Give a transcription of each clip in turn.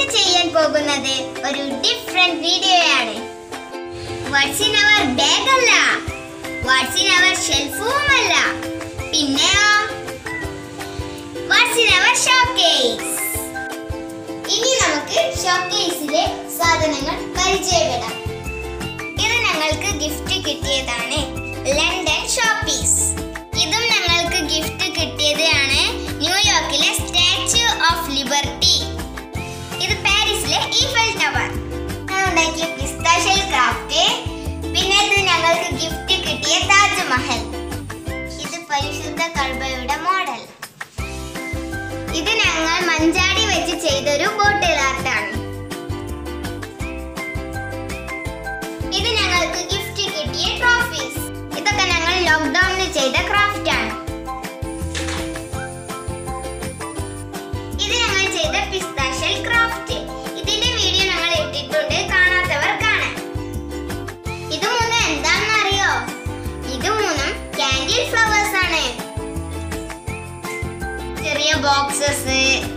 ചെയ്യാൻ പോകുന്നത് ഒരു ഡിഫറെന്റ് വീഡിയോയാണ് വാട്സ് ഇൻ അവർ ബാഗ് അല്ല വാട്സ് ഇൻ അവർ ഷെൽഫുമല്ല പിന്നെയോ വാട്സ് ഇൻ അവർ ഷോക്കേസ് ഇനി നമുക്ക് ഷോക്കേസിലെ സാധനങ്ങൾ പരിചയപ്പെടാം ഇത് ഞങ്ങൾക്ക് ഗിഫ്റ്റ് കിട്ടിയതാണ് ലണ്ടൻ ഷോപ്പീസ് ഇതും ഞങ്ങൾക്ക് ഗിഫ്റ്റ് കിട്ടിയതാണ് ന്യൂയോർക്കിലെ സ്റ്റാച്യു ഓഫ് ലിബർട്ടി ഇത് പാരീസിലെ ഈഫൽ ടവർ ഞാൻ ഉണ്ടാക്കിയ പിസ്താഷ്യൽ ക്രാഫ്റ്റ് പിന്നെ ഇത് ഞങ്ങൾക്ക് ഗിഫ്റ്റ് കിട്ടിയ താജ്മഹൽ ഇത് പരിശുദ്ധ കൾബയുടെ മോഡൽ ഇത് ഞങ്ങൾ മഞ്ചാടി വെച്ച് ചെയ്തൊരു ബോട്ടിൽ ആർട്ടാണ് ഇത് ഞങ്ങൾക്ക് ഗിഫ്റ്റ് കിട്ടിയ ട്രോഫീസ് ഇതൊക്കെ ഞങ്ങൾ ലോക്ക്ഡൌണിൽ ചെയ്ത ക്രാഫ്റ്റ് ആണ് ഇത് ഞങ്ങൾ ചെയ്ത പിസ്താഷ്യൽ ക്രാഫ്റ്റ് ഇതിന്റെ വീഡിയോ ഞങ്ങൾ ഇട്ടിട്ടുണ്ട് കാണാത്തവർ കാണാൻ ഇത് മൂന്നും എന്താണെന്ന് അറിയോ ഇത് മൂന്നും കാൻഡിൽ ഫ്ലവേഴ്സ് ആണ് ചെറിയ ബോക്സസ്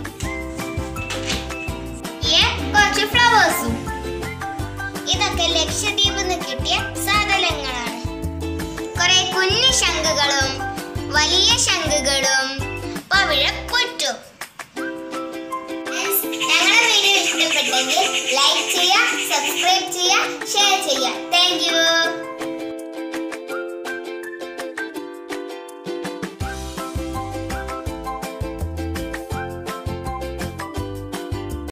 കുറച്ച് ഫ്ലവേഴ്സും ഇതൊക്കെ ലക്ഷദ്വീപിൽ നിന്ന് കിട്ടിയ സാധനങ്ങളാണ് കുറെ കുഞ്ഞു ശംഖുകളും വലിയ ശംഖുകളും പവിഴപ്പൊറ്റും ഞങ്ങളുടെ വീഡിയോ ഇഷ്ടപ്പെട്ടെങ്കിൽ ലൈക്ക് ചെയ്യുക സബ്സ്ക്രൈബ് ചെയ്യുക ഷെയർ ചെയ്യുക താങ്ക് യു